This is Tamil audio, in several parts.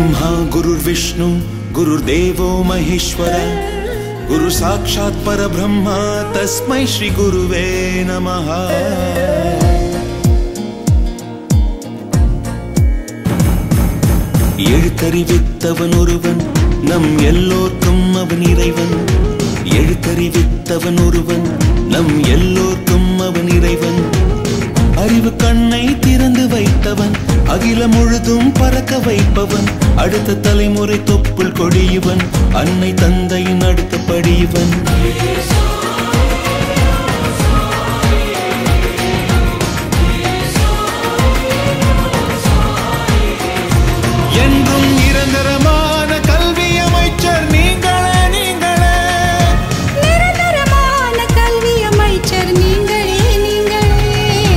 ब्रह्मा गुरुर्विष्णु गुरुर्देवो महेश्वर गुरु साक्षात् परब्रह्मा तस्मै श्रीगुरुवे नमः எழுத்தறிவித்தவன் ஒருவன் நம் எல்லோர்க்கும் அவன் இறைவன் எழுத்தறிவித்தவன் ஒருவன் நம் எல்லோர்க்கும் அவன் இறைவன் அறிவு கண்ணை திறந்து வைத்தவன் அகிலம் முழுதும் பறக்க வைப்பவன் அடுத்த தலைமுறை தொப்புள் கொடியவன் அன்னை தந்தையின் அடுத்த படியவன் என்றும் நிரந்தரமான கல்வி அமைச்சர் நீங்களே நீங்களே நிரந்தரமான கல்வி அமைச்சர் நீங்களே நீங்களே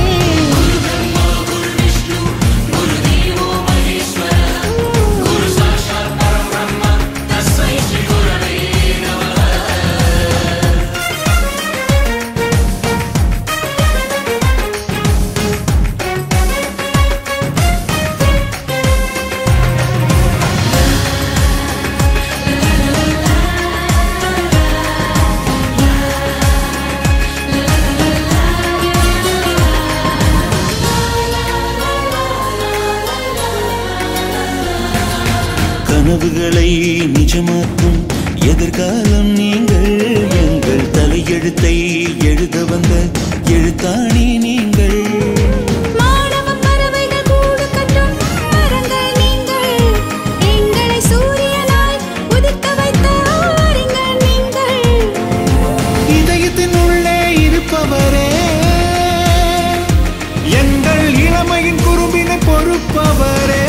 கனவுகளை நிஜமாக்கும் எதிர்காலம் நீங்கள் எங்கள் தலையெழுத்தை எழுத வந்த எழுத்தாணி நீங்கள் மாணவ பறவைகள் கூடு கட்டும் மரங்கள் நீங்கள் எங்களை சூரியனாய் உதிக்க வைத்த ஆறுங்கள் நீங்கள் இதயத்தின் உள்ளே இருப்பவரே எங்கள் இளமையின் குறும்பினை பொறுப்பவரே